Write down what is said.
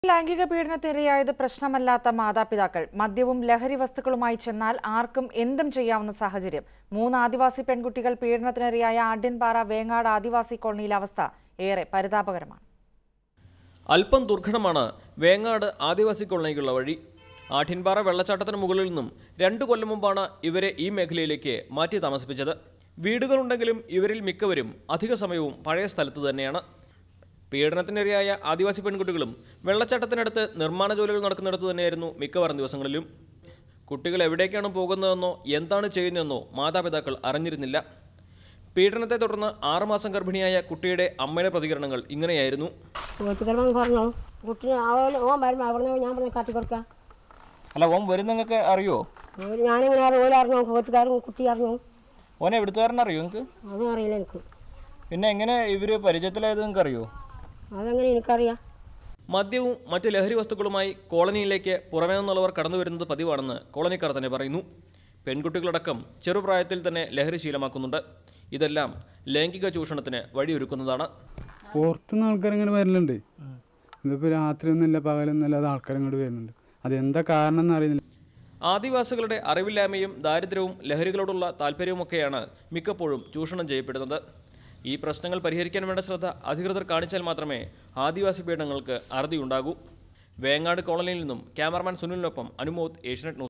ലൈംഗിക പീഡനത്തിനിരയായത് പ്രശ്നമല്ലാത്ത മാതാപിതാക്കൾ മദ്യവും ലഹരി വസ്തുക്കളുമായി ചെന്നാൽ ആർക്കും എന്തും ചെയ്യാവുന്ന സാഹചര്യം മൂന്ന് ആദിവാസി പെൺകുട്ടികൾ പീഡനത്തിനിരയായ ആഢ്യൻപാറ വേങ്ങാട് ആദിവാസി കോളനിയിലെ അവസ്ഥ ഏറെ പരിതാപകരമാണ് അല്പം ദുർഘടമാണ് വേങ്ങാട് ആദിവാസി കോളനിക്കുള്ള വഴി ആഠ്യൻപാറ വെള്ളച്ചാട്ടത്തിന് മുകളിൽ നിന്നും രണ്ടു കൊല്ലം മുമ്പാണ് ഇവരെ ഈ മേഖലയിലേക്ക് മാറ്റി താമസിപ്പിച്ചത് വീടുകളുണ്ടെങ്കിലും ഇവരിൽ മിക്കവരും അധിക സമയവും പഴയ സ്ഥലത്ത് തന്നെയാണ് പീഡനത്തിനിരയായ ആദിവാസി പെൺകുട്ടികളും വെള്ളച്ചാട്ടത്തിനടുത്ത് നിർമ്മാണ ജോലികൾ നടക്കുന്നിടത്ത് തന്നെയായിരുന്നു മിക്കവാറും ദിവസങ്ങളിലും കുട്ടികൾ എവിടേക്കാണ് പോകുന്നതെന്നോ എന്താണ് ചെയ്യുന്നതെന്നോ മാതാപിതാക്കൾ അറിഞ്ഞിരുന്നില്ല പീഡനത്തെ തുടർന്ന് ആറുമാസം ഗർഭിണിയായ കുട്ടിയുടെ അമ്മയുടെ പ്രതികരണങ്ങൾ ഇങ്ങനെയായിരുന്നു വീട്ടുകാരൻ പറഞ്ഞു കുട്ടി അവൻ ഓൻ വരുമ്പോൾ അവിടെ ഞാൻ പറഞ്ഞു കാട്ടി കൊടുക്കാം അല്ല ഓൻ വരും നിങ്ങൾക്ക് അറിയോ അവര് ഞാനിങ്ങനെ ഓല അറിഞ്ഞു വീട്ടുകാരും കുട്ടി അറിഞ്ഞു ഓനെ എവിടുത്തുകാരൻ അറിയോ നിങ്ങൾക്ക് അതും അറിയില്ല എനിക്ക് പിന്നെ എങ്ങനെ ഇവര് പരിചയത്തിലായത് നിങ്ങൾക്ക് അറിയോ അതെങ്ങനെ എനിക്കറിയാം മദ്യവും മറ്റ് ലഹരി വസ്തുക്കളുമായി കോളനിയിലേക്ക് പുറമേ നിന്നുള്ളവർ കടന്നു വരുന്നത് പതിവാണെന്ന് കോളനിക്കാർ തന്നെ പറയുന്നു പെൺകുട്ടികളടക്കം ചെറുപ്രായത്തിൽ തന്നെ ലഹരി ശീലമാക്കുന്നുണ്ട് ഇതെല്ലാം ലൈംഗിക ചൂഷണത്തിന് വഴിയൊരുക്കുന്നതാണ് പുറത്തുനിന്ന് ആൾക്കാർ ഇങ്ങോട്ട് വരലുണ്ട് ഇതിപ്പോൾ രാത്രിയൊന്നുമില്ല പകലൊന്നുമില്ലാതെ ആൾക്കാർ ഇങ്ങോട്ട് വരുന്നുണ്ട് അതെന്താ കാരണം എന്ന് അറിയുന്നില്ല ആദിവാസികളുടെ അറിവില്ലായ്മയും ദാരിദ്ര്യവും ലഹരികളോടുള്ള താല്പര്യവുമൊക്കെയാണ് മിക്കപ്പോഴും ചൂഷണം ചെയ്യപ്പെടുന്നത് ഈ പ്രശ്നങ്ങൾ പരിഹരിക്കാൻ വേണ്ട ശ്രദ്ധ അധികൃതർ കാണിച്ചാൽ മാത്രമേ ആദിവാസി പീഡനങ്ങൾക്ക് അറുതിയുണ്ടാകൂ വേങ്ങാട് കോളനിയിൽ നിന്നും ക്യാമറമാൻ സുനിലിനൊപ്പം അനുമോദ് ഏഷ്യനെറ്റ് ന്യൂസ്